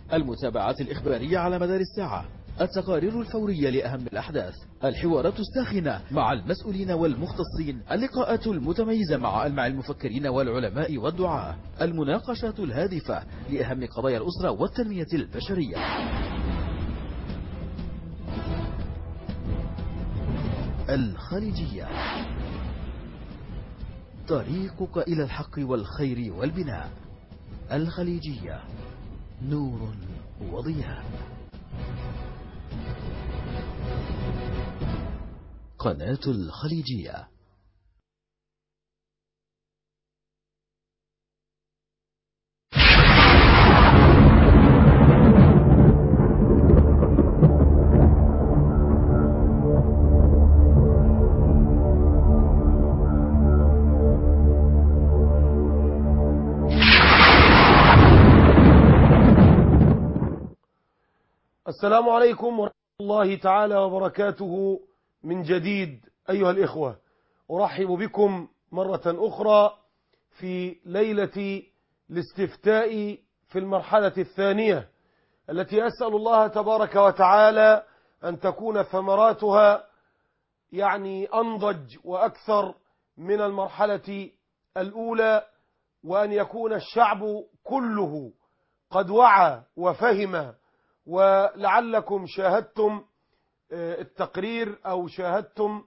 المتابعات الإخبارية على مدار الساعة التقارير الفورية لأهم الأحداث الحوارات الساخنة مع المسؤولين والمختصين اللقاءات المتميزة مع ألمع المفكرين والعلماء والدعاة المناقشات الهادفة لأهم قضايا الأسرة والتنمية البشرية الخليجية طريقك إلى الحق والخير والبناء الخليجية نور وضياء قناة الخليجية السلام عليكم ورحمة الله تعالى وبركاته من جديد أيها الإخوة أرحب بكم مرة أخرى في ليلة الاستفتاء في المرحلة الثانية التي أسأل الله تبارك وتعالى أن تكون ثمراتها يعني أنضج وأكثر من المرحلة الأولى وأن يكون الشعب كله قد وعى وفهم ولعلكم شاهدتم التقرير أو شاهدتم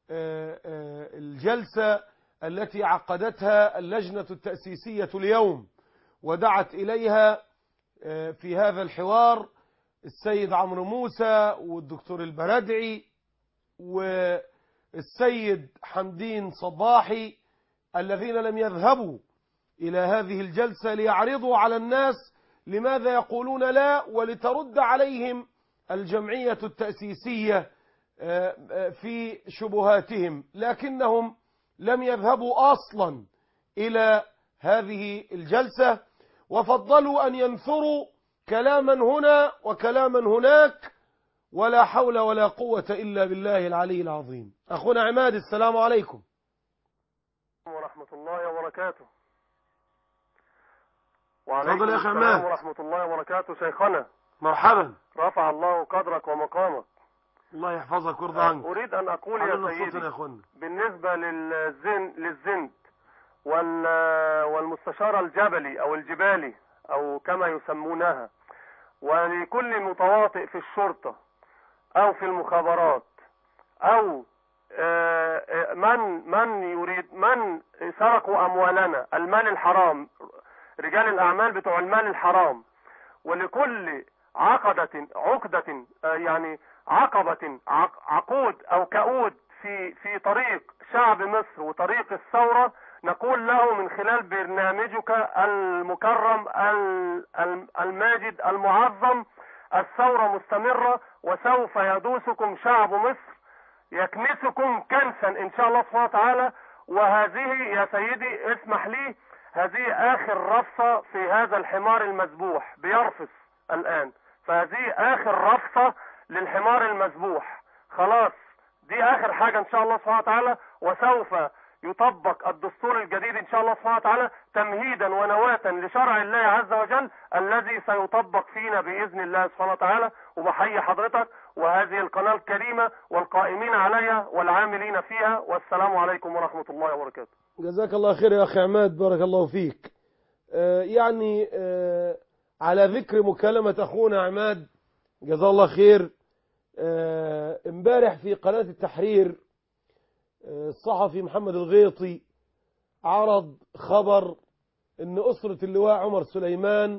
الجلسة التي عقدتها اللجنة التأسيسية اليوم ودعت إليها في هذا الحوار السيد عمرو موسى والدكتور البردعي والسيد حمدين صباحي الذين لم يذهبوا إلى هذه الجلسة ليعرضوا على الناس لماذا يقولون لا ولترد عليهم الجمعية التأسيسية في شبهاتهم لكنهم لم يذهبوا أصلا إلى هذه الجلسة وفضلوا أن ينثروا كلاما هنا وكلاما هناك ولا حول ولا قوة إلا بالله العلي العظيم أخونا عماد السلام عليكم ورحمة الله وبركاته تفضل يا أخي السلام عماد. ورحمة الله وبركاته شيخنا مرحبا رفع الله قدرك ومقامك الله يحفظك ويرضى عنك أريد أن أقول علينا يا صوتنا يا سيدي أخوانا بالنسبة للزن للزند وال والمستشار الجبلي أو الجبالي أو كما يسمونها ولكل متواطئ في الشرطة أو في المخابرات أو آه، آه، من من يريد من سرقوا أموالنا المال الحرام رجال الأعمال بتوع المال الحرام ولكل عقدة عقدة آه، يعني عقبة عق- عقود أو كؤود في في طريق شعب مصر وطريق الثورة نقول له من خلال برنامجك المكرم ال- ال- الماجد المعظم الثورة مستمرة وسوف يدوسكم شعب مصر يكنسكم كنسا ان شاء الله سبحانه وتعالى وهذه يا سيدي اسمح لي هذه اخر رفصة في هذا الحمار المذبوح بيرفص الان فهذه اخر رفصة للحمار المذبوح خلاص دي اخر حاجة ان شاء الله سبحانه وتعالى وسوف يطبق الدستور الجديد ان شاء الله سبحانه وتعالى تمهيدا ونواة لشرع الله عز وجل الذي سيطبق فينا باذن الله سبحانه وتعالى وبحيي حضرتك وهذه القناة الكريمة والقائمين عليها والعاملين فيها والسلام عليكم ورحمة الله وبركاته جزاك الله خير يا أخي عماد بارك الله فيك آه، يعني آه، على ذكر مكالمة أخونا عماد جزاه الله خير آه، امبارح في قناة التحرير آه، الصحفي محمد الغيطي عرض خبر ان أسرة اللواء عمر سليمان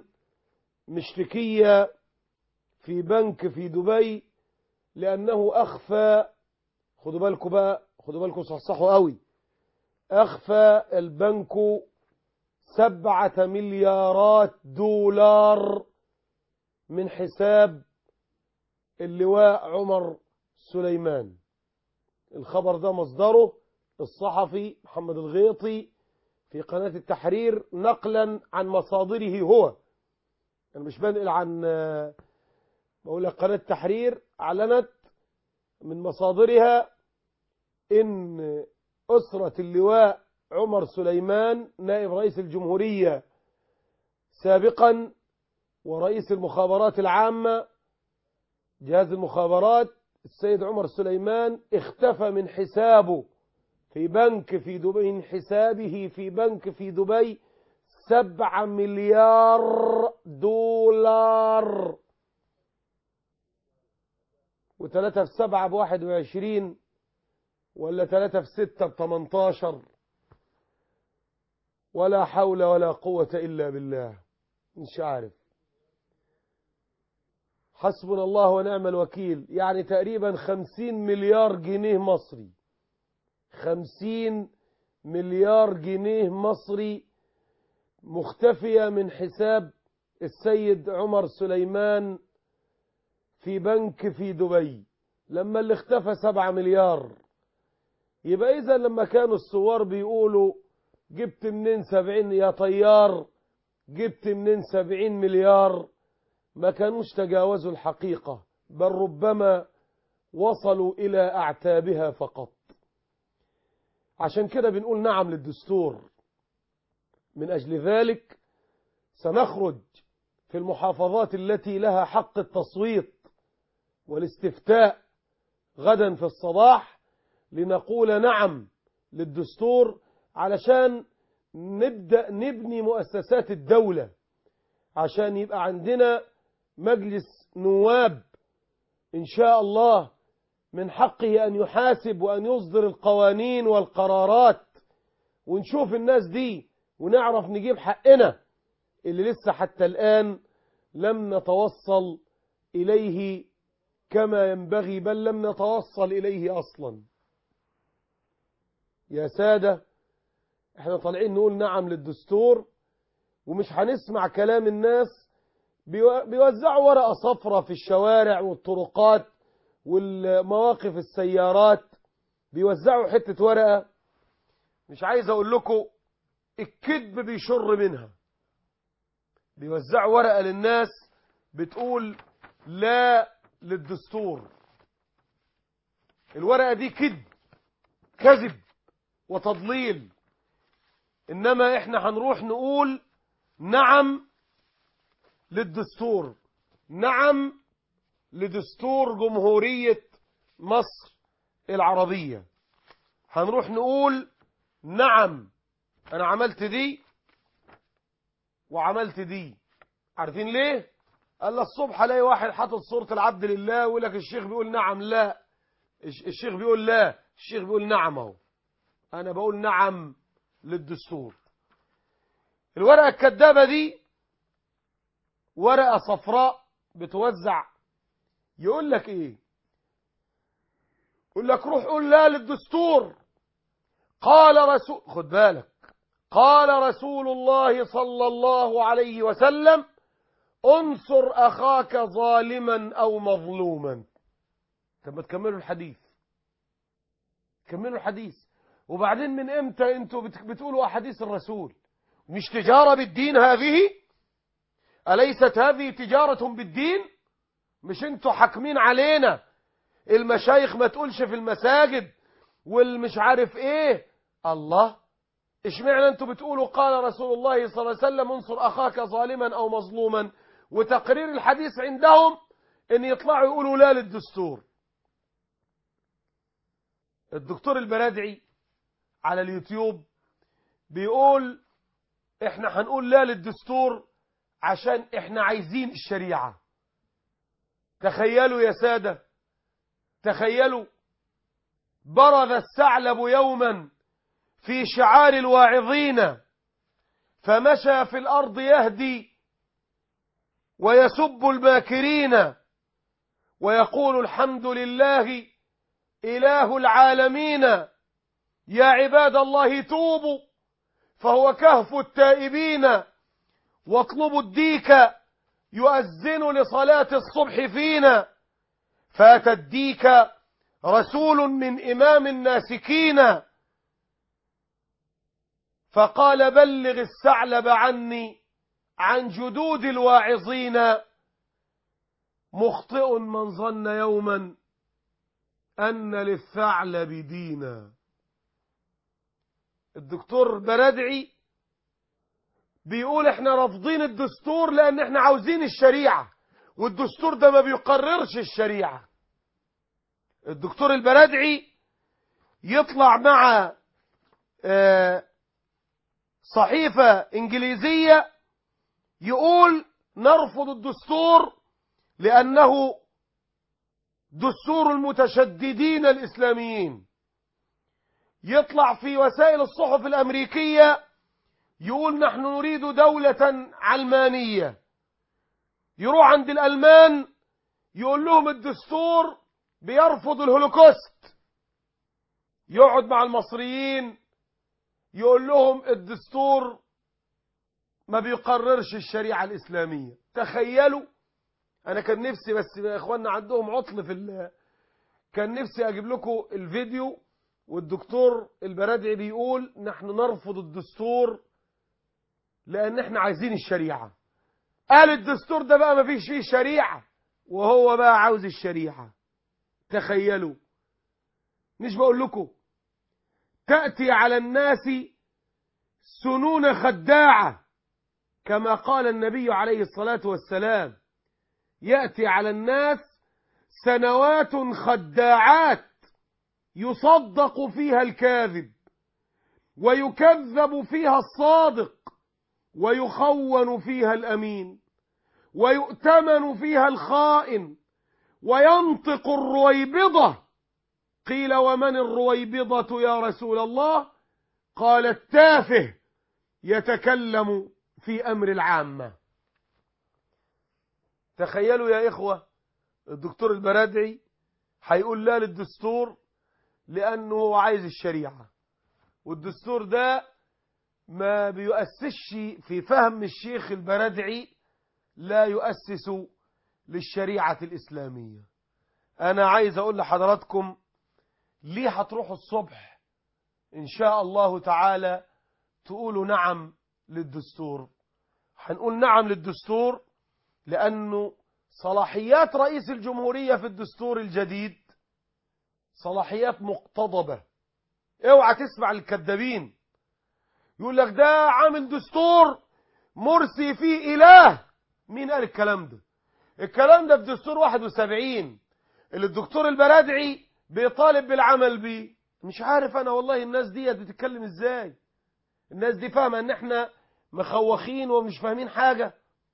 مشتكية في بنك في دبي لأنه أخفى خدوا بالكم بقى خدوا بالكم صحصحوا قوي أخفى البنك سبعة مليارات دولار من حساب اللواء عمر سليمان الخبر ده مصدره الصحفي محمد الغيطي في قناة التحرير نقلا عن مصادره هو أنا مش بنقل عن بقول لك قناة التحرير أعلنت من مصادرها إن أسرة اللواء عمر سليمان نائب رئيس الجمهورية سابقا ورئيس المخابرات العامة جهاز المخابرات السيد عمر سليمان اختفى من حسابه في بنك في دبي من حسابه في بنك في دبي سبعة مليار دولار وثلاثة في سبعة بواحد وعشرين ولا ثلاثة في ستة بتمنتاشر ولا حول ولا قوة إلا بالله مش عارف حسبنا الله ونعم الوكيل يعني تقريبا خمسين مليار جنيه مصري خمسين مليار جنيه مصري مختفية من حساب السيد عمر سليمان في بنك في دبي لما اللي اختفى سبعة مليار يبقى إذا لما كانوا الثوار بيقولوا جبت منين سبعين يا طيار جبت منين سبعين مليار ما كانوش تجاوزوا الحقيقة بل ربما وصلوا إلى أعتابها فقط عشان كده بنقول نعم للدستور من أجل ذلك سنخرج في المحافظات التي لها حق التصويت والاستفتاء غدا في الصباح لنقول نعم للدستور علشان نبدأ نبني مؤسسات الدولة عشان يبقى عندنا مجلس نواب إن شاء الله من حقه أن يحاسب وأن يصدر القوانين والقرارات ونشوف الناس دي ونعرف نجيب حقنا اللي لسه حتى الآن لم نتوصل إليه كما ينبغي بل لم نتوصل إليه أصلا يا سادة احنا طالعين نقول نعم للدستور ومش هنسمع كلام الناس بيوزعوا ورقة صفرة في الشوارع والطرقات والمواقف السيارات بيوزعوا حتة ورقة مش عايز اقول لكم الكذب بيشر منها بيوزعوا ورقة للناس بتقول لا للدستور الورقة دي كذب كذب وتضليل إنما إحنا هنروح نقول نعم للدستور نعم لدستور جمهورية مصر العربية هنروح نقول نعم أنا عملت دي وعملت دي عارفين ليه؟ قال الصبح الاقي واحد حاطط صورة العبد لله ويقول لك الشيخ بيقول نعم لا الشيخ بيقول لا الشيخ بيقول نعم اهو انا بقول نعم للدستور الورقة الكدابة دي ورقة صفراء بتوزع يقول لك ايه يقول لك روح قول لا للدستور قال رسول خد بالك قال رسول الله صلى الله عليه وسلم انصر اخاك ظالما او مظلوما طب ما تكملوا الحديث كملوا الحديث وبعدين من امتى انتوا بتقولوا احاديث الرسول مش تجارة بالدين هذه أليست هذه تجارة بالدين مش انتوا حاكمين علينا المشايخ ما تقولش في المساجد والمش عارف ايه الله اشمعنى انتوا بتقولوا قال رسول الله صلى الله عليه وسلم انصر اخاك ظالما او مظلوما وتقرير الحديث عندهم ان يطلعوا يقولوا لا للدستور الدكتور البرادعي على اليوتيوب بيقول احنا هنقول لا للدستور عشان احنا عايزين الشريعة تخيلوا يا سادة تخيلوا برز الثعلب يوما في شعار الواعظين فمشى في الأرض يهدي ويسب الماكرين ويقول الحمد لله إله العالمين يا عباد الله توبوا فهو كهف التائبين واطلبوا الديك يؤذن لصلاة الصبح فينا فأتى الديك رسول من إمام الناسكين فقال بلغ الثعلب عني عن جدود الواعظين مخطئ من ظن يوما أن للثعلب دينا الدكتور بردعي بيقول احنا رافضين الدستور لان احنا عاوزين الشريعة والدستور ده ما بيقررش الشريعة الدكتور البرادعي يطلع مع آه، صحيفة انجليزية يقول نرفض الدستور لانه دستور المتشددين الاسلاميين يطلع في وسائل الصحف الامريكيه يقول نحن نريد دولة علمانية يروح عند الألمان يقول لهم الدستور بيرفض الهولوكوست يقعد مع المصريين يقول لهم الدستور ما بيقررش الشريعة الإسلامية تخيلوا أنا كان نفسي بس يا إخواننا عندهم عطل في ال... كان نفسي أجيب لكم الفيديو والدكتور البرادعي بيقول نحن نرفض الدستور لان احنا عايزين الشريعة قال الدستور ده بقى ما فيش فيه شريعة وهو بقى عاوز الشريعة تخيلوا مش بقول لكم تأتي على الناس سنون خداعة كما قال النبي عليه الصلاة والسلام يأتي على الناس سنوات خداعات يصدق فيها الكاذب ويكذب فيها الصادق ويخون فيها الأمين ويؤتمن فيها الخائن وينطق الرويبضة قيل ومن الرويبضة يا رسول الله قال التافه يتكلم في أمر العامة تخيلوا يا إخوة الدكتور البرادعي هيقول لا للدستور لأنه هو عايز الشريعة والدستور ده ما بيؤسسش في فهم الشيخ البردعي لا يؤسس للشريعة الإسلامية أنا عايز أقول لحضراتكم ليه هتروحوا الصبح إن شاء الله تعالى تقولوا نعم للدستور هنقول نعم للدستور لأنه صلاحيات رئيس الجمهورية في الدستور الجديد صلاحيات مقتضبة اوعى تسمع الكذابين يقول لك ده عامل دستور مرسي فيه إله مين قال الكلام ده الكلام ده في دستور 71 اللي الدكتور البرادعي بيطالب بالعمل بيه مش عارف انا والله الناس دي بتتكلم ازاي الناس دي فاهمه ان احنا مخوخين ومش فاهمين حاجه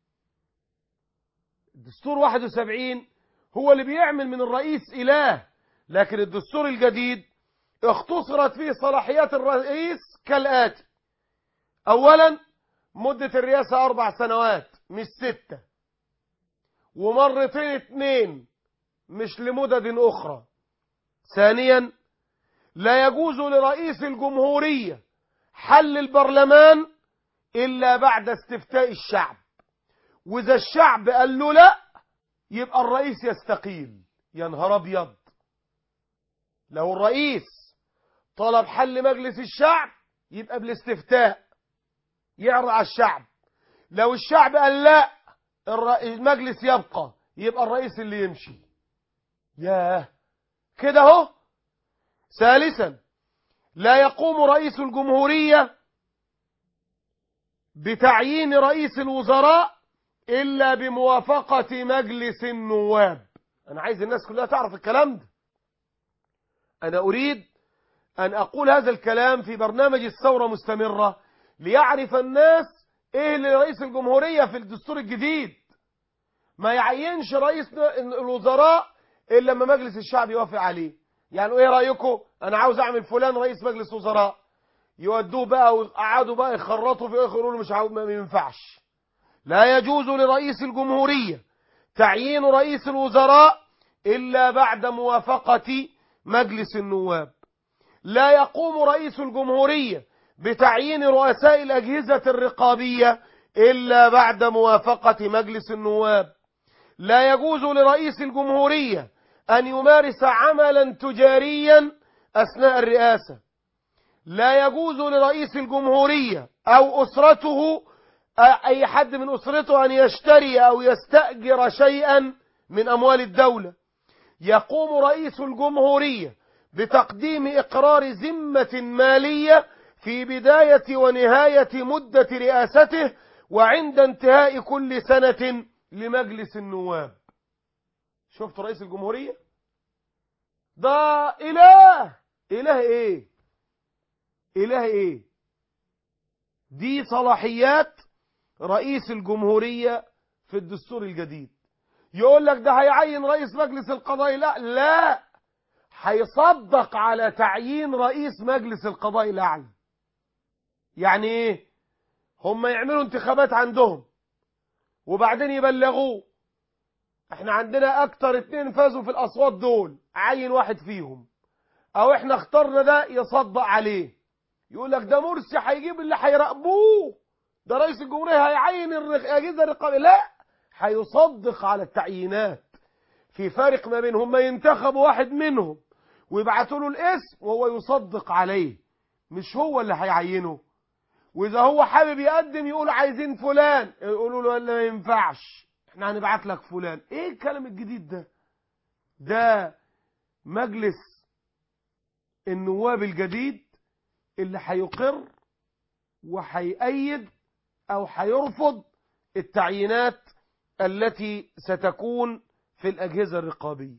الدستور 71 هو اللي بيعمل من الرئيس اله لكن الدستور الجديد اختصرت فيه صلاحيات الرئيس كالاتي اولا مدة الرئاسة اربع سنوات مش ستة ومرتين اتنين مش لمدد اخرى ثانيا لا يجوز لرئيس الجمهورية حل البرلمان الا بعد استفتاء الشعب واذا الشعب قال له لا يبقى الرئيس يستقيل يا نهار ابيض لو الرئيس طلب حل مجلس الشعب يبقى بالاستفتاء يعرض على الشعب لو الشعب قال لا المجلس يبقى يبقى الرئيس اللي يمشي ياه كده اهو ثالثا لا يقوم رئيس الجمهورية بتعيين رئيس الوزراء إلا بموافقة مجلس النواب أنا عايز الناس كلها تعرف الكلام ده أنا أريد أن أقول هذا الكلام في برنامج الثورة مستمرة ليعرف الناس إيه اللي رئيس الجمهورية في الدستور الجديد ما يعينش رئيس الوزراء إلا لما مجلس الشعب يوافق عليه يعني إيه رأيكم أنا عاوز أعمل فلان رئيس مجلس وزراء يودوه بقى ويقعدوا بقى يخرطوا في آخر يقولوا مش عاوز ما ينفعش لا يجوز لرئيس الجمهورية تعيين رئيس الوزراء إلا بعد موافقة مجلس النواب لا يقوم رئيس الجمهورية بتعيين رؤساء الأجهزة الرقابية إلا بعد موافقة مجلس النواب لا يجوز لرئيس الجمهورية أن يمارس عملا تجاريا أثناء الرئاسة لا يجوز لرئيس الجمهورية أو أسرته أي حد من أسرته أن يشتري أو يستأجر شيئا من أموال الدولة يقوم رئيس الجمهورية بتقديم إقرار ذمة مالية في بداية ونهاية مدة رئاسته وعند انتهاء كل سنة لمجلس النواب شفت رئيس الجمهورية ده إله إله إيه إله إيه دي صلاحيات رئيس الجمهورية في الدستور الجديد يقول لك ده هيعين رئيس مجلس القضاء لا لا هيصدق على تعيين رئيس مجلس القضاء الأعلى يعني ايه هم يعملوا انتخابات عندهم وبعدين يبلغوه احنا عندنا اكتر اتنين فازوا في الاصوات دول عين واحد فيهم او احنا اخترنا ده يصدق عليه يقول لك ده مرسي هيجيب اللي هيراقبوه ده رئيس الجمهورية هيعين الاجهزه الرقابيه لا هيصدق على التعيينات في فرق ما بينهم ما ينتخبوا واحد منهم ويبعتوا له الاسم وهو يصدق عليه مش هو اللي هيعينه واذا هو حابب يقدم يقول عايزين فلان يقولوا له لا ما ينفعش احنا هنبعت لك فلان ايه الكلام الجديد ده ده مجلس النواب الجديد اللي هيقر وهيأيد او هيرفض التعيينات التي ستكون في الأجهزة الرقابية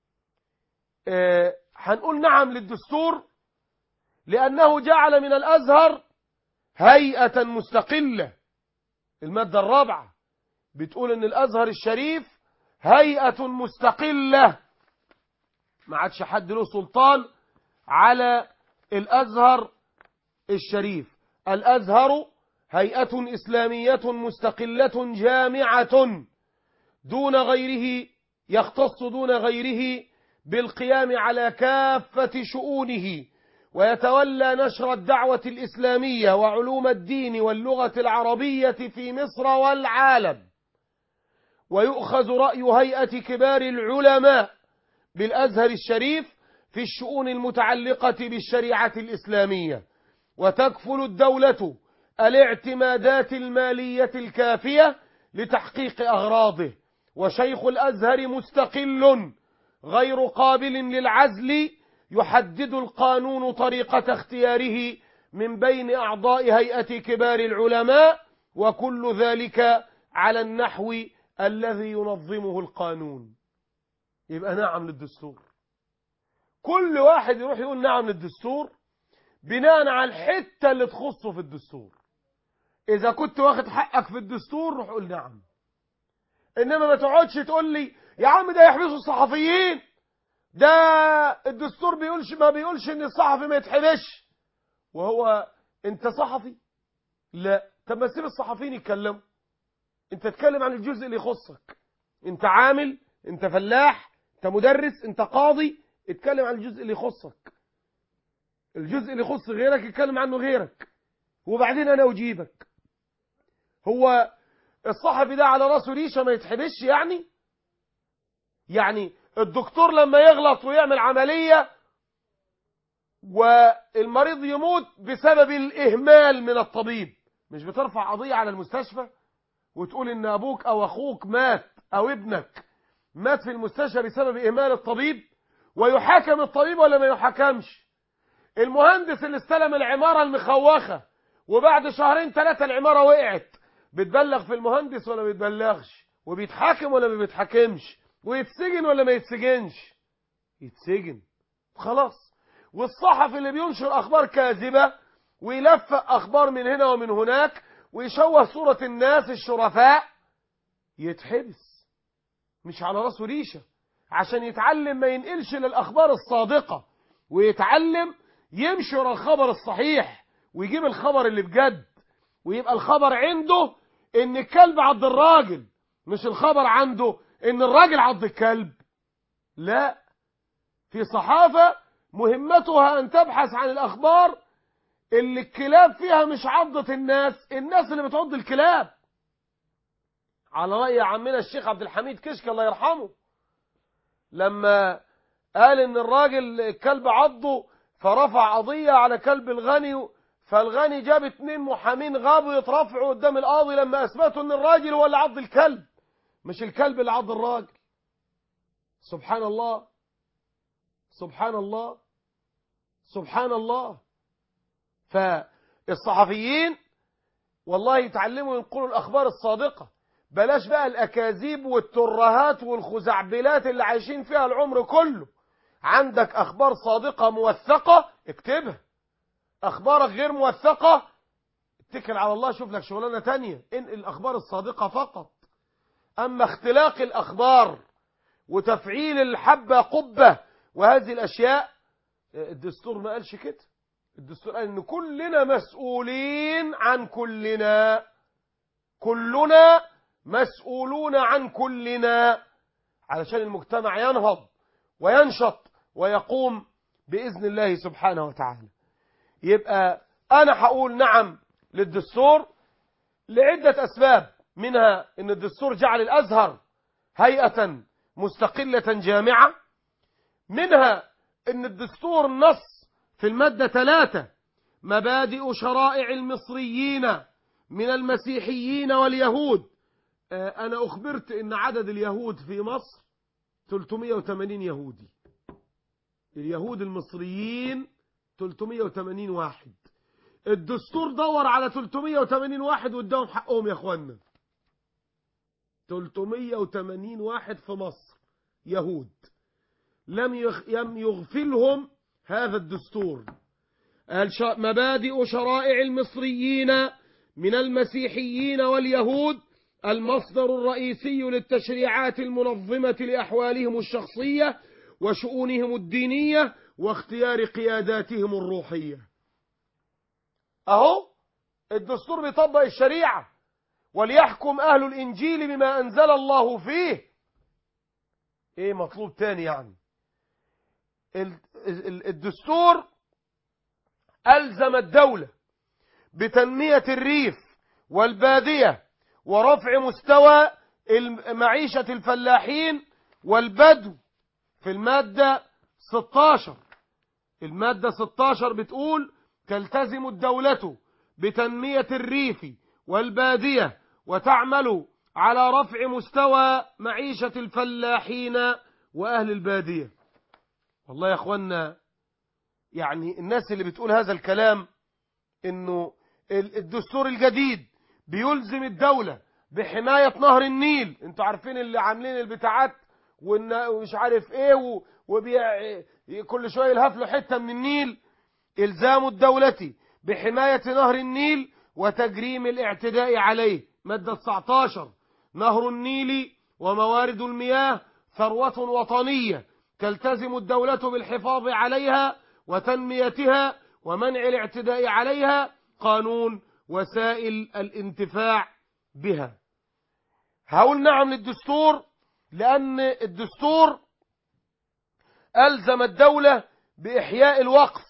آه، هنقول نعم للدستور لأنه جعل من الأزهر هيئة مستقلة المادة الرابعة بتقول ان الأزهر الشريف هيئة مستقلة ما عادش حد له سلطان على الأزهر الشريف الأزهر هيئة إسلامية مستقلة جامعة دون غيره يختص دون غيره بالقيام على كافة شؤونه ويتولى نشر الدعوة الإسلامية وعلوم الدين واللغة العربية في مصر والعالم ويؤخذ رأي هيئة كبار العلماء بالأزهر الشريف في الشؤون المتعلقة بالشريعة الإسلامية وتكفل الدولة الاعتمادات المالية الكافية لتحقيق أغراضه وشيخ الأزهر مستقل غير قابل للعزل يحدد القانون طريقة اختياره من بين أعضاء هيئة كبار العلماء وكل ذلك على النحو الذي ينظمه القانون يبقى نعم للدستور كل واحد يروح يقول نعم للدستور بناء على الحتة اللي تخصه في الدستور إذا كنت واخد حقك في الدستور روح قول نعم إنما ما تقعدش تقول لي يا عم ده يحبسوا الصحفيين ده الدستور بيقولش ما بيقولش إن الصحفي ما يتحبسش وهو أنت صحفي لا طب ما سيب الصحفيين يتكلموا أنت تتكلم عن الجزء اللي يخصك أنت عامل أنت فلاح أنت مدرس أنت قاضي اتكلم عن الجزء اللي يخصك الجزء اللي يخص غيرك يتكلم عنه غيرك وبعدين انا اجيبك هو الصحفي ده على راسه ريشه ما يتحبسش يعني يعني الدكتور لما يغلط ويعمل عمليه والمريض يموت بسبب الاهمال من الطبيب مش بترفع قضيه على المستشفى وتقول ان ابوك او اخوك مات او ابنك مات في المستشفى بسبب اهمال الطبيب ويحاكم الطبيب ولا ما يحاكمش المهندس اللي استلم العمارة المخوخة وبعد شهرين ثلاثة العمارة وقعت بتبلغ في المهندس ولا بيتبلغش وبيتحاكم ولا ما بيتحاكمش ويتسجن ولا ما يتسجنش يتسجن خلاص والصحفي اللي بينشر أخبار كاذبة ويلفق أخبار من هنا ومن هناك ويشوه صورة الناس الشرفاء يتحبس مش على راسه ريشة عشان يتعلم ما ينقلش للأخبار الصادقة ويتعلم ينشر الخبر الصحيح ويجيب الخبر اللي بجد ويبقى الخبر عنده ان الكلب عض الراجل مش الخبر عنده ان الراجل عض الكلب لا في صحافة مهمتها ان تبحث عن الاخبار اللي الكلاب فيها مش عضة الناس الناس اللي بتعض الكلاب على رأي عمنا الشيخ عبد الحميد كشك الله يرحمه لما قال ان الراجل الكلب عضه فرفع قضية على كلب الغني فالغني جاب اتنين محامين غابوا يترافعوا قدام القاضي لما اثبتوا ان الراجل هو اللي عض الكلب مش الكلب اللي عض الراجل سبحان الله سبحان الله سبحان الله فالصحفيين والله يتعلموا ينقلوا الأخبار الصادقة بلاش بقى الأكاذيب والترهات والخزعبلات اللي عايشين فيها العمر كله عندك أخبار صادقة موثقة اكتبها أخبارك غير موثقة اتكل على الله شوف لك شغلانة تانية انقل الأخبار الصادقة فقط أما اختلاق الأخبار وتفعيل الحبة قبة وهذه الأشياء الدستور ما قالش كده الدستور قال ان كلنا مسؤولين عن كلنا كلنا مسؤولون عن كلنا علشان المجتمع ينهض وينشط ويقوم بإذن الله سبحانه وتعالى يبقى أنا هقول نعم للدستور لعدة أسباب منها أن الدستور جعل الأزهر هيئة مستقلة جامعة منها أن الدستور نص في المادة ثلاثة مبادئ شرائع المصريين من المسيحيين واليهود أنا أخبرت أن عدد اليهود في مصر 380 يهودي اليهود المصريين 380 واحد الدستور دور على 380 واحد واداهم حقهم يا اخوانا 380 واحد في مصر يهود لم لم يغفلهم هذا الدستور مبادئ شرائع المصريين من المسيحيين واليهود المصدر الرئيسي للتشريعات المنظمة لأحوالهم الشخصية وشؤونهم الدينية واختيار قياداتهم الروحية أهو الدستور بيطبق الشريعة وليحكم أهل الإنجيل بما أنزل الله فيه إيه مطلوب تاني يعني الدستور ألزم الدولة بتنمية الريف والبادية ورفع مستوى معيشة الفلاحين والبدو في المادة 16 المادة 16 بتقول تلتزم الدولة بتنمية الريف والبادية وتعمل على رفع مستوى معيشة الفلاحين وأهل البادية والله يا أخوانا يعني الناس اللي بتقول هذا الكلام انه الدستور الجديد بيلزم الدولة بحماية نهر النيل انتوا عارفين اللي عاملين البتاعات ومش عارف ايه وبي كل شوية يلهفلوا حتة من النيل الزام الدولة بحماية نهر النيل وتجريم الاعتداء عليه مادة 19 نهر النيل وموارد المياه ثروة وطنية تلتزم الدولة بالحفاظ عليها وتنميتها ومنع الاعتداء عليها قانون وسائل الانتفاع بها هقول نعم للدستور لأن الدستور ألزم الدولة بإحياء الوقف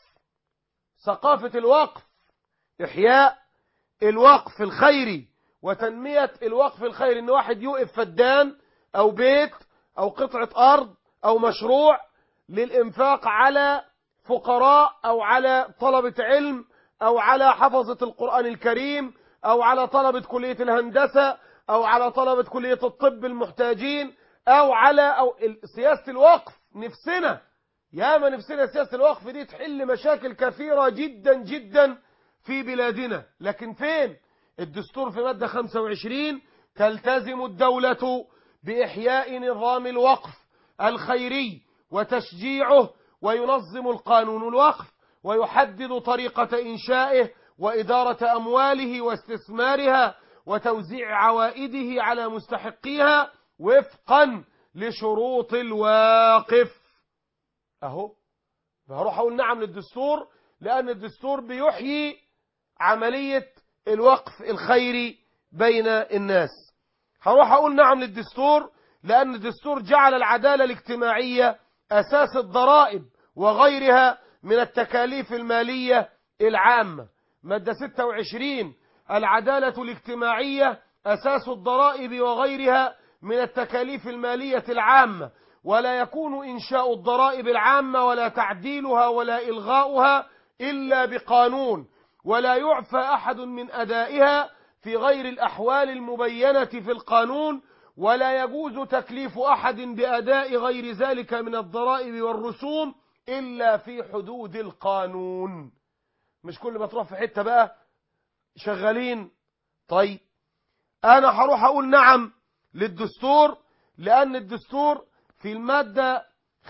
ثقافة الوقف إحياء الوقف الخيري وتنمية الوقف الخيري إن واحد يوقف فدان أو بيت أو قطعة أرض أو مشروع للإنفاق على فقراء أو على طلبة علم أو على حفظة القرآن الكريم أو على طلبة كلية الهندسة أو على طلبة كلية الطب المحتاجين أو على أو سياسة الوقف نفسنا ياما نفسنا سياسة الوقف دي تحل مشاكل كثيرة جدا جدا في بلادنا لكن فين الدستور في مادة 25 تلتزم الدولة بإحياء نظام الوقف الخيري وتشجيعه وينظم القانون الوقف ويحدد طريقة إنشائه وإدارة أمواله واستثمارها وتوزيع عوائده على مستحقيها وفقا لشروط الواقف أهو هروح أقول نعم للدستور لأن الدستور بيحيي عملية الوقف الخيري بين الناس هروح أقول نعم للدستور لأن الدستور جعل العدالة الاجتماعية أساس الضرائب وغيرها من التكاليف المالية العامة مادة 26 العدالة الاجتماعية أساس الضرائب وغيرها من التكاليف المالية العامة ولا يكون إنشاء الضرائب العامة ولا تعديلها ولا إلغاؤها إلا بقانون ولا يعفى أحد من أدائها في غير الأحوال المبينة في القانون ولا يجوز تكليف أحد بأداء غير ذلك من الضرائب والرسوم إلا في حدود القانون مش كل ما تروح في حتة بقى شغالين طيب انا هروح اقول نعم للدستور لان الدستور في المادة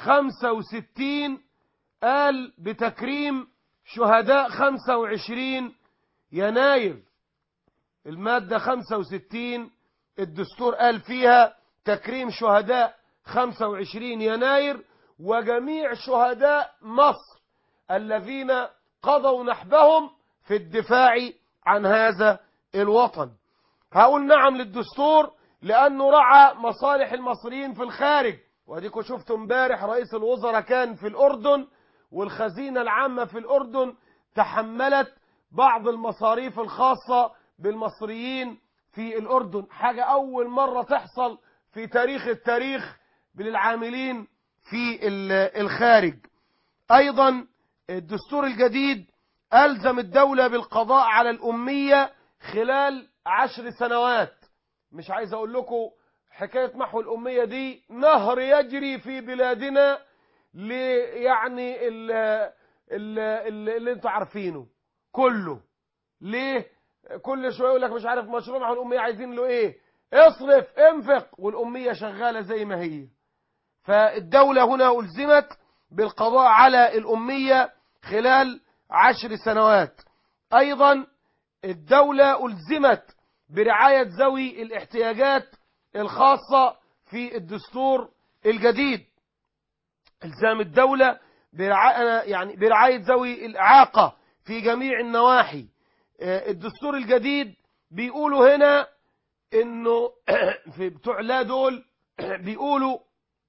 65 قال بتكريم شهداء 25 يناير المادة 65 الدستور قال فيها تكريم شهداء 25 يناير وجميع شهداء مصر الذين قضوا نحبهم في الدفاع عن هذا الوطن هقول نعم للدستور لأنه رعى مصالح المصريين في الخارج واديكم شفتوا امبارح رئيس الوزراء كان في الأردن والخزينة العامة في الأردن تحملت بعض المصاريف الخاصة بالمصريين في الأردن حاجة أول مرة تحصل في تاريخ التاريخ للعاملين في الخارج أيضا الدستور الجديد ألزم الدولة بالقضاء على الأمية خلال عشر سنوات مش عايز أقول لكم حكاية محو الأمية دي نهر يجري في بلادنا ل يعني ال ال ال اللي انتوا عارفينه كله ليه كل شويه يقول لك مش عارف مشروع محو الأمية عايزين له ايه اصرف انفق والأمية شغالة زي ما هي فالدولة هنا ألزمت بالقضاء على الأمية خلال عشر سنوات أيضا الدولة ألزمت برعاية ذوي الاحتياجات الخاصة في الدستور الجديد الزام الدولة برعاية, يعني برعاية ذوي الإعاقة في جميع النواحي الدستور الجديد بيقولوا هنا انه في بتوع لا دول بيقولوا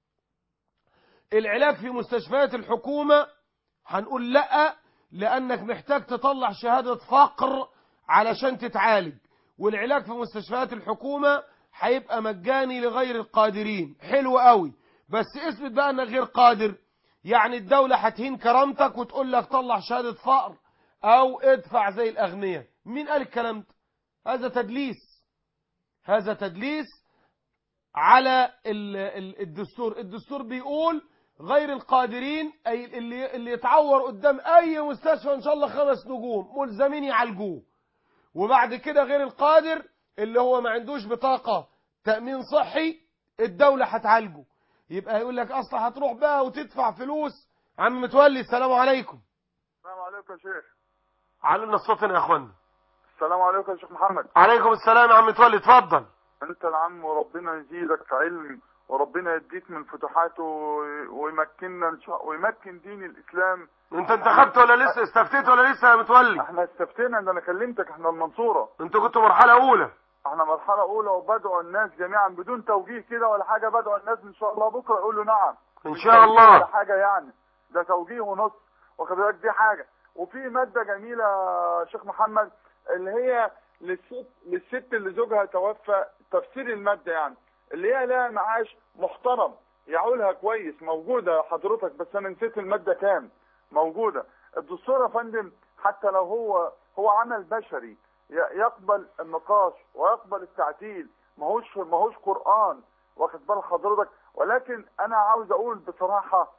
العلاج في مستشفيات الحكومة هنقول لا لأنك محتاج تطلع شهادة فقر علشان تتعالج والعلاج في مستشفيات الحكومة هيبقى مجاني لغير القادرين حلو قوي بس اثبت بقى انك غير قادر يعني الدولة هتهين كرامتك وتقول لك طلع شهادة فقر او ادفع زي الاغنياء مين قال الكلام ده هذا تدليس هذا تدليس على الدستور الدستور بيقول غير القادرين أي اللي, اللي يتعور قدام أي مستشفى إن شاء الله خمس نجوم ملزمين يعالجوه وبعد كده غير القادر اللي هو ما عندوش بطاقة تأمين صحي الدولة هتعالجه يبقى يقول لك أصلا هتروح بقى وتدفع فلوس عم متولي السلام عليكم السلام عليكم يا شيخ علمنا الصوت يا اخوانا السلام عليكم يا شيخ محمد عليكم السلام يا عم متولي اتفضل انت العم وربنا يزيدك علم وربنا يديك من فتوحاته ويمكننا ان شاء ويمكن دين الاسلام انت انتخبت ولا لسه استفتيت ولا لسه يا متولي احنا استفتينا ده انا كلمتك احنا المنصورة انتوا كنتوا مرحلة اولى احنا مرحلة اولى وبدعو الناس جميعا بدون توجيه كده ولا حاجة بدعو الناس ان شاء الله بكرة يقولوا نعم ان شاء الله ولا حاجة يعني ده توجيه ونص واخد بالك دي حاجة وفي مادة جميلة يا شيخ محمد اللي هي للست للست اللي زوجها توفى تفسير المادة يعني اللي هي لها معاش محترم يعولها كويس موجودة حضرتك بس انا نسيت المادة كام موجودة الدستور يا فندم حتى لو هو هو عمل بشري يقبل النقاش ويقبل التعديل ماهوش ماهوش قرآن واخد بال حضرتك ولكن انا عاوز اقول بصراحة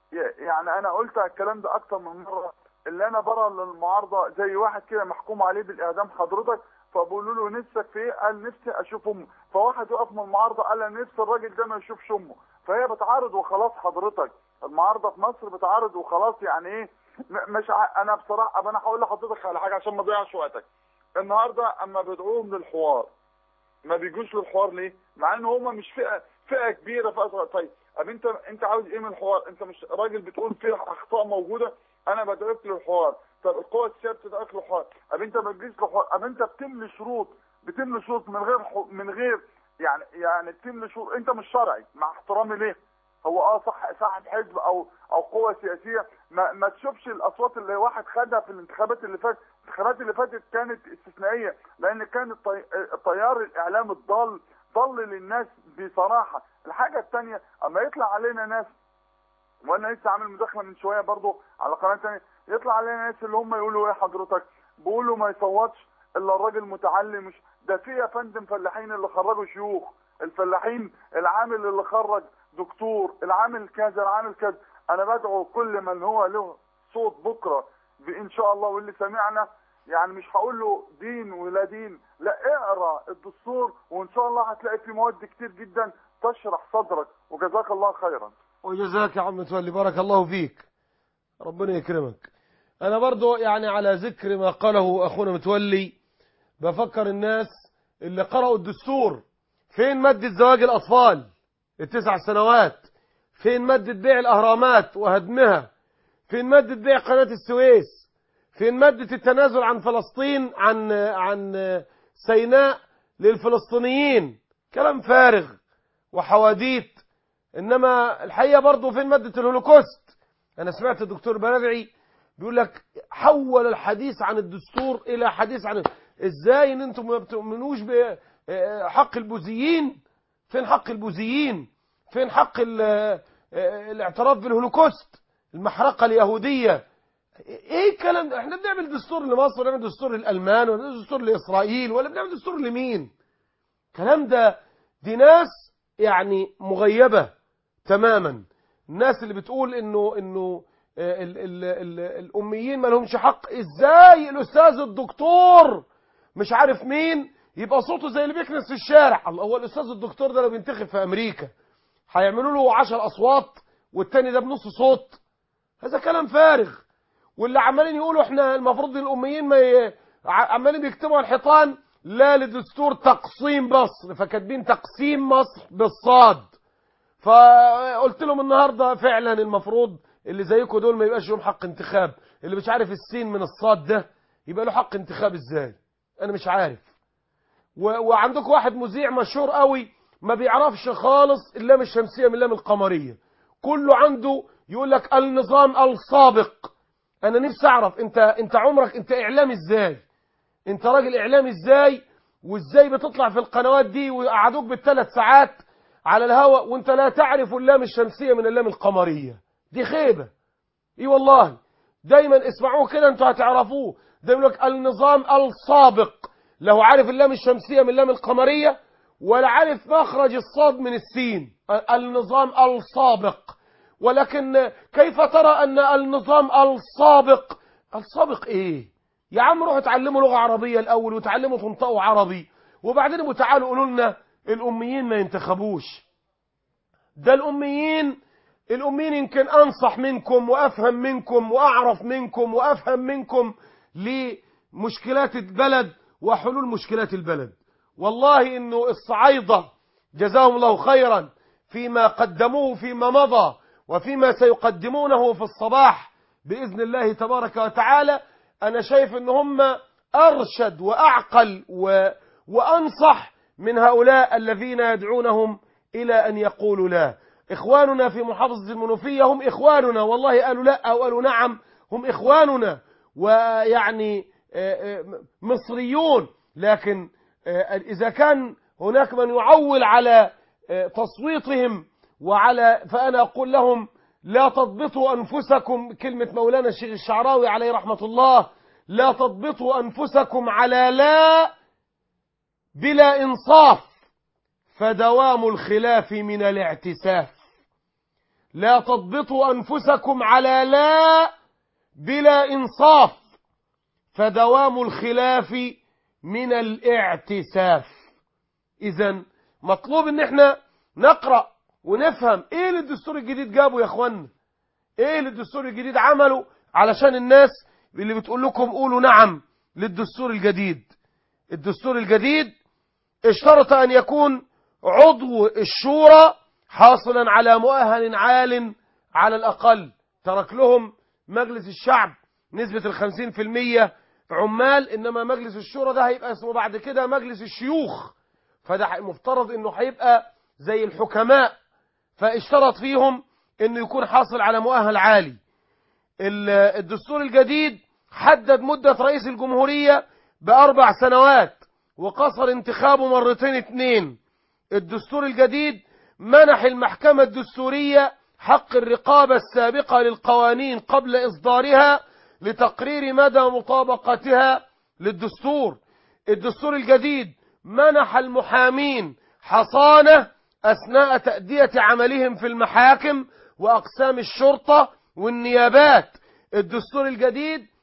يعني انا قلت الكلام ده اكتر من مرة اللي انا برا للمعارضة زي واحد كده محكوم عليه بالاعدام حضرتك فبقولوا له نفسك في ايه قال نفسي اشوف امه فواحد وقف من المعارضه قال انا نفسي الراجل ده ما يشوفش امه فهي بتعارض وخلاص حضرتك المعارضه في مصر بتعارض وخلاص يعني ايه مش ع... انا بصراحه انا هقول لحضرتك على حاجه عشان ما اضيعش وقتك النهارده اما بدعوهم للحوار ما بيجوش للحوار ليه مع ان هم مش فئه فئه كبيره فئه طيب طب انت انت عاوز ايه من الحوار انت مش راجل بتقول في اخطاء موجوده انا بدعوك للحوار طب القوى السياسيه بتدعوك للحوار طب انت ما تجيش للحوار طب انت بتملي شروط بتملي شروط من غير حو... من غير يعني يعني بتملي شروط انت مش شرعي مع احترامي ليه هو اه صح صاحب حزب او او قوه سياسيه ما, ما تشوفش الاصوات اللي واحد خدها في الانتخابات اللي فاتت الانتخابات اللي فاتت كانت استثنائيه لان كان الطي... التيار الاعلام الضال ضل للناس بصراحه الحاجه الثانيه اما يطلع علينا ناس وانا لسه عامل مداخله من شويه برضو على قناه ثانيه يطلع علينا ناس اللي هم يقولوا ايه حضرتك بيقولوا ما يصوتش الا الراجل متعلم مش ده في يا فندم فلاحين اللي خرجوا شيوخ الفلاحين العامل اللي خرج دكتور العامل كذا العامل كذا انا بدعو كل من هو له صوت بكره بان شاء الله واللي سمعنا يعني مش هقول له دين ولا دين لا اقرا الدستور وان شاء الله هتلاقي في مواد كتير جدا تشرح صدرك وجزاك الله خيرا وجزاك يا عم متولي بارك الله فيك ربنا يكرمك انا برضو يعني على ذكر ما قاله اخونا متولي بفكر الناس اللي قرأوا الدستور فين مادة زواج الاطفال التسع سنوات فين مادة بيع الاهرامات وهدمها فين مادة بيع قناة السويس فين مادة التنازل عن فلسطين عن عن سيناء للفلسطينيين كلام فارغ وحواديت انما الحقيقه برضه فين ماده الهولوكوست انا سمعت الدكتور بلدعي بيقول لك حول الحديث عن الدستور الى حديث عن ازاي ان انتم ما بتؤمنوش بحق البوذيين فين حق البوذيين فين حق ال- آه، الاعتراف بالهولوكوست المحرقه اليهوديه ايه الكلام ده احنا بنعمل دستور لمصر ولا بنعمل دستور للالمان ولا بنعمل دستور لاسرائيل ولا بنعمل دستور لمين الكلام ده دي ناس يعني مغيبه تماما الناس اللي بتقول انه انه آه، ال ال ال الاميين ما لهمش حق ازاي الاستاذ الدكتور مش عارف مين يبقى صوته زي اللي بيكنس في الشارع الله هو الاستاذ الدكتور ده لو بينتخب في امريكا هيعملوا له 10 اصوات والتاني ده بنص صوت هذا كلام فارغ واللي عمالين يقولوا احنا المفروض الاميين ما ي... ع- عمالين بيكتبوا على الحيطان لا لدستور تقسيم مصر فكاتبين تقسيم مصر بالصاد فقلت لهم النهارده فعلا المفروض اللي زيكم دول ما يبقاش لهم حق انتخاب اللي مش عارف السين من الصاد ده يبقى له حق انتخاب ازاي انا مش عارف و... وعندكم واحد مذيع مشهور قوي ما بيعرفش خالص اللام الشمسيه من اللام القمريه كله عنده يقول لك النظام السابق انا نفسي اعرف انت انت عمرك انت اعلامي ازاي انت راجل اعلامي ازاي وازاي بتطلع في القنوات دي ويقعدوك بالثلاث ساعات على الهواء وانت لا تعرف اللام الشمسيه من اللام القمريه دي خيبه اي والله دايما اسمعوه كده انتوا هتعرفوه ده يقول لك النظام السابق له عارف اللام الشمسيه من اللام القمريه ولا عارف مخرج الصاد من السين النظام السابق ولكن كيف ترى ان النظام السابق السابق ايه يا عم روحوا اتعلموا لغه عربيه الاول وتعلموا تنطقوا عربي وبعدين ابقوا تعالوا قولوا لنا الاميين ما ينتخبوش ده الاميين الاميين يمكن انصح منكم وافهم منكم واعرف منكم وافهم منكم لمشكلات البلد وحلول مشكلات البلد والله انه الصعايده جزاهم الله خيرا فيما قدموه فيما مضى وفيما سيقدمونه في الصباح باذن الله تبارك وتعالى انا شايف ان هم ارشد واعقل و... وانصح من هؤلاء الذين يدعونهم الى ان يقولوا لا اخواننا في محافظه المنوفيه هم اخواننا والله قالوا لا او قالوا نعم هم اخواننا ويعني آه، آه، مصريون لكن آه، اذا كان هناك من يعول على آه، تصويتهم وعلى فانا اقول لهم لا تضبطوا انفسكم كلمه مولانا الشيخ الشعراوي عليه رحمه الله لا تضبطوا انفسكم على لا بلا انصاف فدوام الخلاف من الاعتساف لا تضبطوا انفسكم على لا بلا انصاف فدوام الخلاف من الاعتساف اذا مطلوب ان احنا نقرا ونفهم ايه اللي الدستور الجديد جابه يا اخوانا ايه اللي الدستور الجديد عمله علشان الناس اللي بتقول لكم قولوا نعم للدستور الجديد الدستور الجديد اشترط ان يكون عضو الشورى حاصلا على مؤهل عال على الاقل ترك لهم مجلس الشعب نسبة الخمسين في المية عمال انما مجلس الشورى ده هيبقى اسمه بعد كده مجلس الشيوخ فده مفترض انه هيبقى زي الحكماء فاشترط فيهم انه يكون حاصل على مؤهل عالي ال- الدستور الجديد حدد مدة رئيس الجمهورية بأربع سنوات وقصر انتخابه مرتين اتنين الدستور الجديد منح المحكمة الدستورية حق الرقابة السابقة للقوانين قبل إصدارها لتقرير مدى مطابقتها للدستور الدستور الجديد منح المحامين حصانة أثناء تأدية عملهم في المحاكم وأقسام الشرطة والنيابات الدستور الجديد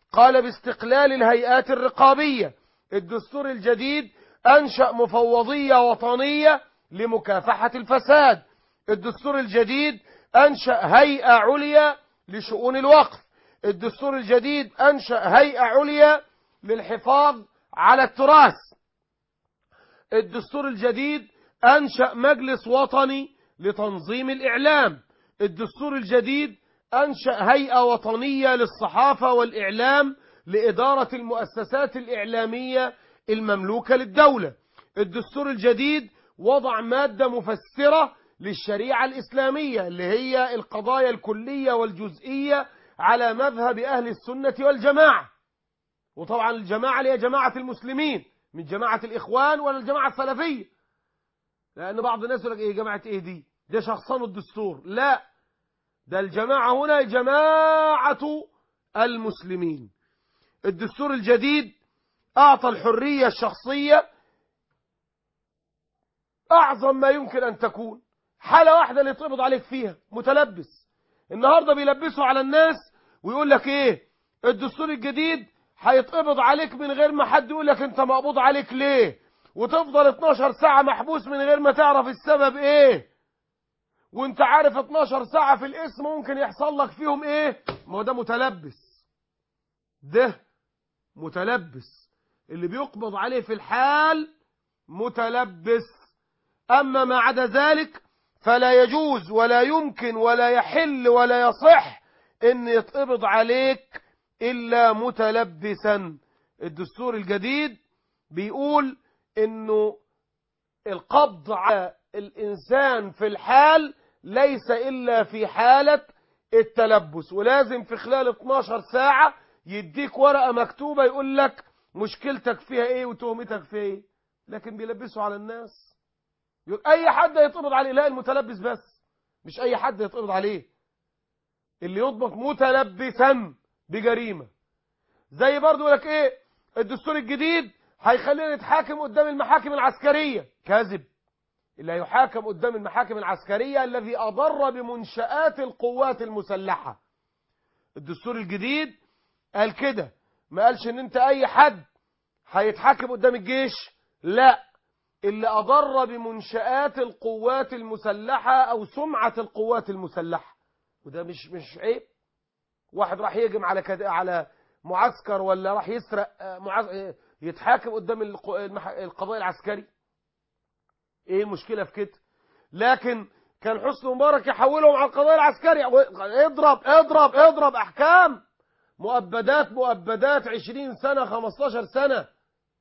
قال باستقلال الهيئات الرقابية الدستور الجديد أنشأ مفوضية وطنية لمكافحة الفساد الدستور الجديد أنشأ هيئة عليا لشؤون الوقف الدستور الجديد أنشأ هيئة عليا للحفاظ على التراث الدستور الجديد أنشأ مجلس وطني لتنظيم الإعلام الدستور الجديد أنشأ هيئة وطنية للصحافة والإعلام لإدارة المؤسسات الإعلامية المملوكة للدولة الدستور الجديد وضع مادة مفسرة للشريعة الإسلامية اللي هي القضايا الكلية والجزئية على مذهب أهل السنة والجماعة وطبعا الجماعة اللي هي جماعة المسلمين من جماعة الإخوان ولا الجماعة السلفية لأن بعض الناس يقول لك إيه جماعة إيه دي ده شخصان الدستور لا ده الجماعة هنا جماعة المسلمين الدستور الجديد أعطى الحرية الشخصية أعظم ما يمكن أن تكون حالة واحدة اللي يتقبض عليك فيها متلبس النهاردة بيلبسوا على الناس ويقول لك إيه الدستور الجديد هيتقبض عليك من غير ما حد يقول لك أنت مقبوض عليك ليه وتفضل 12 ساعة محبوس من غير ما تعرف السبب إيه وانت عارف 12 ساعة في الاسم ممكن يحصل لك فيهم ايه ما هو ده متلبس ده متلبس اللي بيقبض عليه في الحال متلبس اما ما عدا ذلك فلا يجوز ولا يمكن ولا يحل ولا يصح ان يتقبض عليك الا متلبسا الدستور الجديد بيقول انه القبض على الإنسان في الحال ليس إلا في حالة التلبس ولازم في خلال 12 ساعة يديك ورقة مكتوبة يقول لك مشكلتك فيها ايه وتهمتك فيها ايه لكن بيلبسوا على الناس يقول اي حد يتقبض عليه لا المتلبس بس مش اي حد يتقبض عليه اللي يضبط متلبسا بجريمة زي برضو يقول لك ايه الدستور الجديد هيخلينا نتحاكم قدام المحاكم العسكرية كاذب اللي هيحاكم قدام المحاكم العسكرية الذي أضر بمنشآت القوات المسلحة الدستور الجديد قال كده ما قالش ان انت اي حد هيتحاكم قدام الجيش لا اللي أضر بمنشآت القوات المسلحة أو سمعة القوات المسلحة وده مش مش عيب واحد راح يهجم على كد... على معسكر ولا راح يسرق معس... يتحاكم قدام الق... المح... القضاء العسكري ايه المشكلة في كده لكن كان حسن مبارك يحولهم على القضاء العسكري اضرب اضرب اضرب احكام مؤبدات مؤبدات عشرين سنة خمستاشر سنة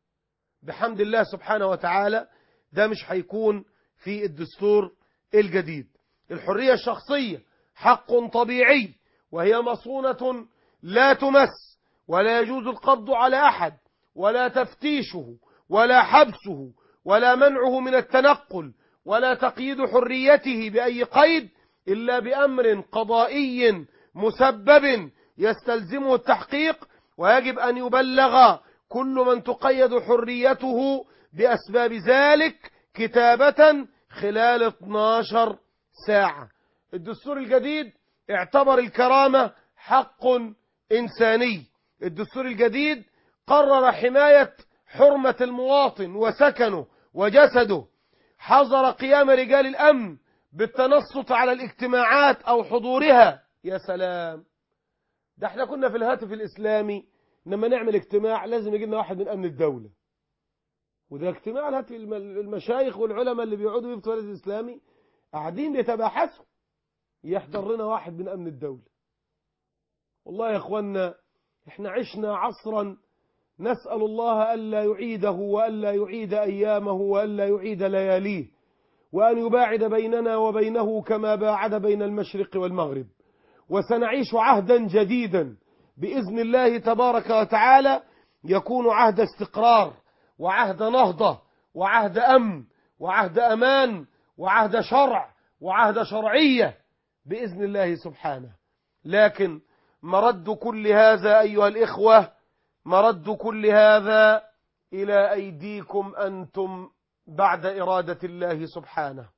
بحمد الله سبحانه وتعالى ده مش هيكون في الدستور الجديد الحرية الشخصية حق طبيعي وهي مصونة لا تمس ولا يجوز القبض على أحد ولا تفتيشه ولا حبسه ولا منعه من التنقل ولا تقييد حريته بأي قيد إلا بأمر قضائي مسبب يستلزمه التحقيق ويجب أن يبلغ كل من تقيد حريته بأسباب ذلك كتابة خلال 12 ساعة الدستور الجديد اعتبر الكرامة حق إنساني الدستور الجديد قرر حماية حرمة المواطن وسكنه وجسده حظر قيام رجال الأمن بالتنصت على الاجتماعات أو حضورها يا سلام ده احنا كنا في الهاتف الإسلامي لما نعمل اجتماع لازم يجي لنا واحد من أمن الدولة وده اجتماع الهاتف المشايخ والعلماء اللي بيقعدوا في التوالد الإسلامي قاعدين يتباحثوا يحضر لنا واحد من أمن الدولة والله يا أخوانا احنا عشنا عصرا نسأل الله ألا يعيده وألا يعيد أيامه وألا يعيد لياليه وأن يباعد بيننا وبينه كما باعد بين المشرق والمغرب وسنعيش عهدا جديدا بإذن الله تبارك وتعالى يكون عهد استقرار وعهد نهضة وعهد أمن وعهد أمان وعهد شرع وعهد شرعية بإذن الله سبحانه لكن مرد كل هذا أيها الإخوة مرد كل هذا إلى أيديكم أنتم بعد إرادة الله سبحانه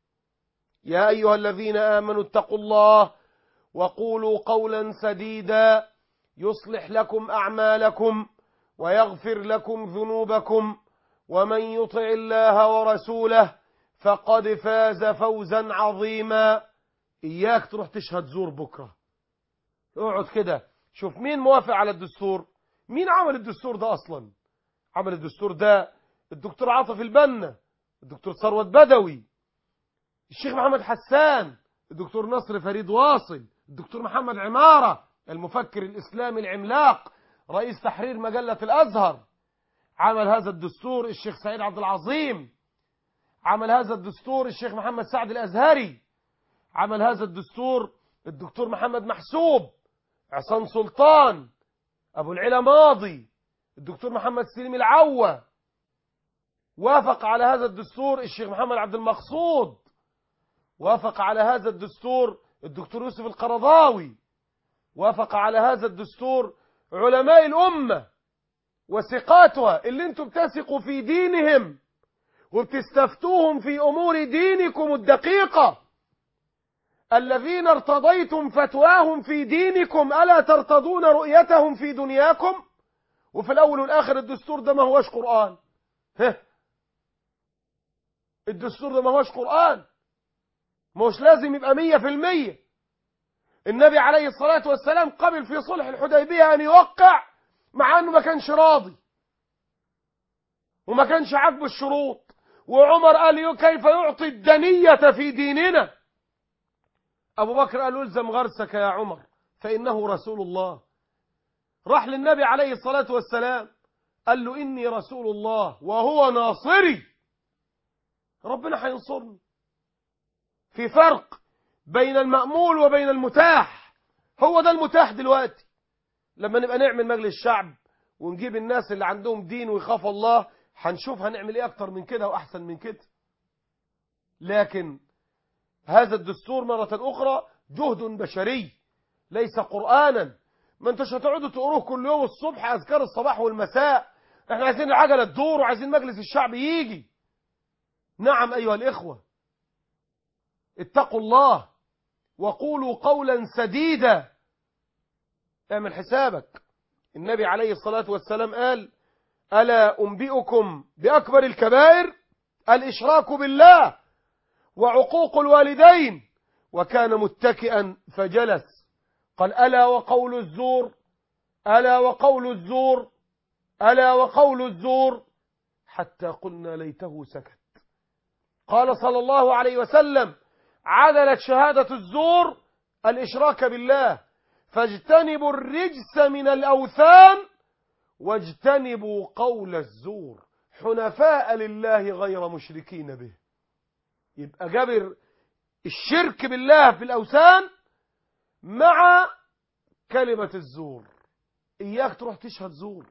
يا أيها الذين آمنوا اتقوا الله وقولوا قولا سديدا يصلح لكم أعمالكم ويغفر لكم ذنوبكم ومن يطع الله ورسوله فقد فاز فوزا عظيما إياك تروح تشهد زور بكرة اقعد كده شوف مين موافق على الدستور مين عمل الدستور ده أصلا عمل الدستور ده الدكتور عاطف البنا الدكتور ثروت بدوي الشيخ محمد حسان الدكتور نصر فريد واصل الدكتور محمد عمارة المفكر الإسلامي العملاق رئيس تحرير مجلة الأزهر عمل هذا الدستور الشيخ سعيد عبد العظيم عمل هذا الدستور الشيخ محمد سعد الأزهري عمل هذا الدستور الدكتور محمد محسوب عصام سلطان أبو العلا ماضي الدكتور محمد سليم العوة وافق على هذا الدستور الشيخ محمد عبد المقصود وافق على هذا الدستور الدكتور يوسف القرضاوي وافق على هذا الدستور علماء الأمة وثقاتها اللي انتم بتثقوا في دينهم وبتستفتوهم في أمور دينكم الدقيقة الذين ارتضيتم فتواهم في دينكم ألا ترتضون رؤيتهم في دنياكم وفي الأول والآخر الدستور ده ما هوش قرآن ها الدستور ده ما هوش قرآن مش لازم يبقى مية في المية النبي عليه الصلاة والسلام قبل في صلح الحديبية أن يوقع مع أنه ما كانش راضي وما كانش عاجبه الشروط وعمر قال كيف يعطي الدنية في ديننا أبو بكر قال الزم غرسك يا عمر فإنه رسول الله راح للنبي عليه الصلاة والسلام قال له إني رسول الله وهو ناصري ربنا هينصرني في فرق بين المأمول وبين المتاح هو ده المتاح دلوقتي لما نبقى نعمل مجلس شعب ونجيب الناس اللي عندهم دين ويخافوا الله هنشوف هنعمل ايه اكتر من كده واحسن من كده لكن هذا الدستور مرة اخرى جهد بشري ليس قرآنا ما انتش هتقعدوا تقروه كل يوم الصبح اذكار الصباح والمساء احنا عايزين العجلة تدور وعايزين مجلس الشعب يجي نعم ايها الاخوة اتقوا الله وقولوا قولا سديدا اعمل حسابك النبي عليه الصلاة والسلام قال ألا أنبئكم بأكبر الكبائر الإشراك بالله وعقوق الوالدين وكان متكئا فجلس قال ألا وقول الزور ألا وقول الزور ألا وقول الزور حتى قلنا ليته سكت قال صلى الله عليه وسلم عدلت شهادة الزور الإشراك بالله فاجتنبوا الرجس من الأوثان واجتنبوا قول الزور حنفاء لله غير مشركين به يبقى جابر الشرك بالله في الأوثان مع كلمة الزور إياك تروح تشهد زور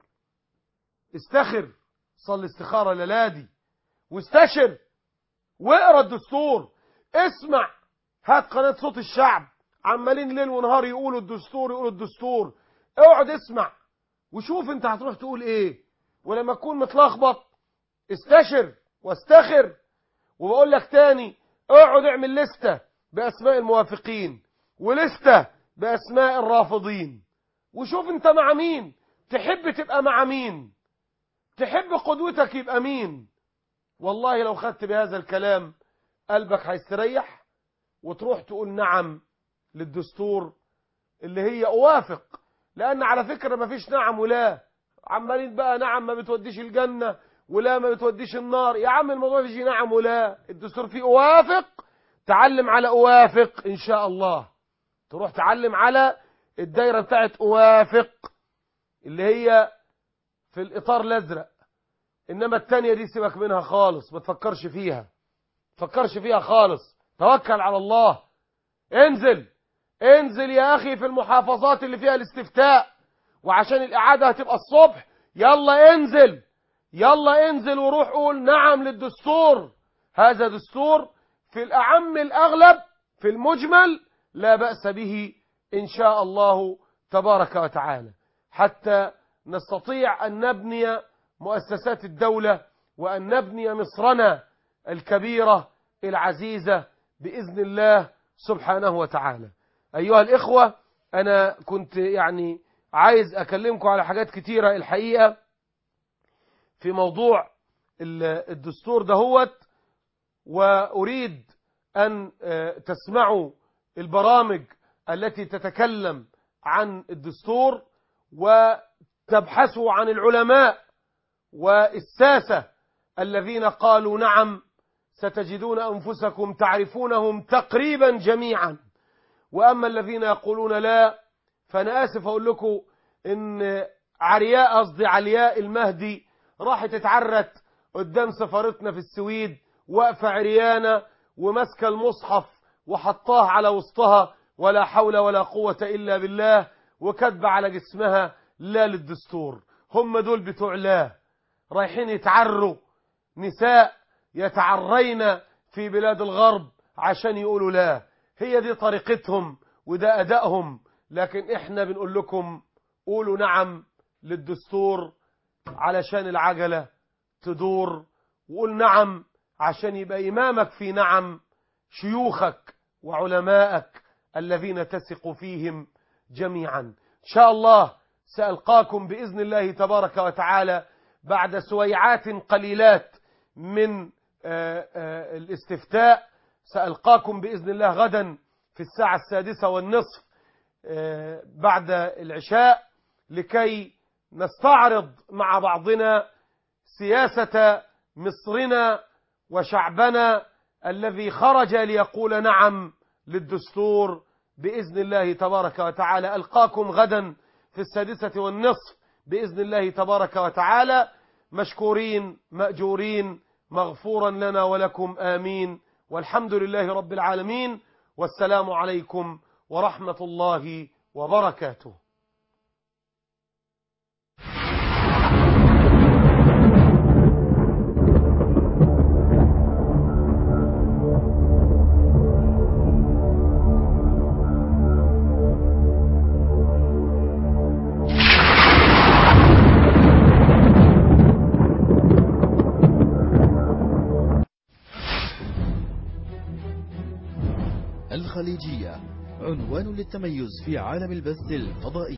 استخر صل استخارة للادي واستشر واقرا الدستور اسمع هات قناة صوت الشعب عمالين ليل ونهار يقولوا الدستور يقولوا الدستور اقعد اسمع وشوف انت هتروح تقول ايه ولما تكون متلخبط استشر واستخر وبقول لك تاني اقعد اعمل لستة باسماء الموافقين ولستة باسماء الرافضين وشوف انت مع مين تحب تبقى مع مين تحب قدوتك يبقى مين والله لو خدت بهذا الكلام قلبك هيستريح وتروح تقول نعم للدستور اللي هي اوافق لان على فكرة ما فيش نعم ولا عمالين بقى نعم ما بتوديش الجنة ولا ما بتوديش النار يا عم الموضوع فيش نعم ولا الدستور فيه اوافق تعلم على اوافق ان شاء الله تروح تعلم على الدايرة بتاعت اوافق اللي هي في الاطار الازرق انما التانية دي سيبك منها خالص ما تفكرش فيها تفكرش فيها خالص توكل على الله انزل انزل يا اخي في المحافظات اللي فيها الاستفتاء وعشان الاعادة هتبقى الصبح يلا انزل يلا انزل وروح قول نعم للدستور هذا دستور في الاعم الاغلب في المجمل لا بأس به ان شاء الله تبارك وتعالى حتى نستطيع ان نبني مؤسسات الدولة وان نبني مصرنا الكبيرة العزيزة بإذن الله سبحانه وتعالى أيها الإخوة أنا كنت يعني عايز أكلمكم على حاجات كتيرة الحقيقة في موضوع ال- الدستور دهوت وأريد أن آه، تسمعوا البرامج التي تتكلم عن الدستور وتبحثوا عن العلماء والساسة الذين قالوا نعم ستجدون أنفسكم تعرفونهم تقريبا جميعا وأما الذين يقولون لا فأنا آسف أقول لكم إن عرياء قصدي علياء المهدي راحت اتعرت قدام سفارتنا في السويد واقفة عريانة وماسكة المصحف وحطاه على وسطها ولا حول ولا قوة إلا بالله وكاتبة على جسمها لا للدستور هم دول بتوع لا رايحين يتعروا نساء يتعرين في بلاد الغرب عشان يقولوا لا هي دي طريقتهم وده أدائهم لكن احنا بنقول لكم قولوا نعم للدستور علشان العجلة تدور وقول نعم عشان يبقى إمامك في نعم شيوخك وعلمائك الذين تثق فيهم جميعا إن شاء الله سألقاكم بإذن الله تبارك وتعالى بعد سويعات قليلات من آه، آه، الاستفتاء سألقاكم بإذن الله غدا في الساعة السادسة والنصف آه، بعد العشاء لكي نستعرض مع بعضنا سياسة مصرنا وشعبنا الذي خرج ليقول نعم للدستور بإذن الله تبارك وتعالى ألقاكم غدا في السادسة والنصف بإذن الله تبارك وتعالى مشكورين مأجورين مغفورا لنا ولكم آمين والحمد لله رب العالمين والسلام عليكم ورحمة الله وبركاته الخليجية عنوان للتميز في عالم البث الفضائي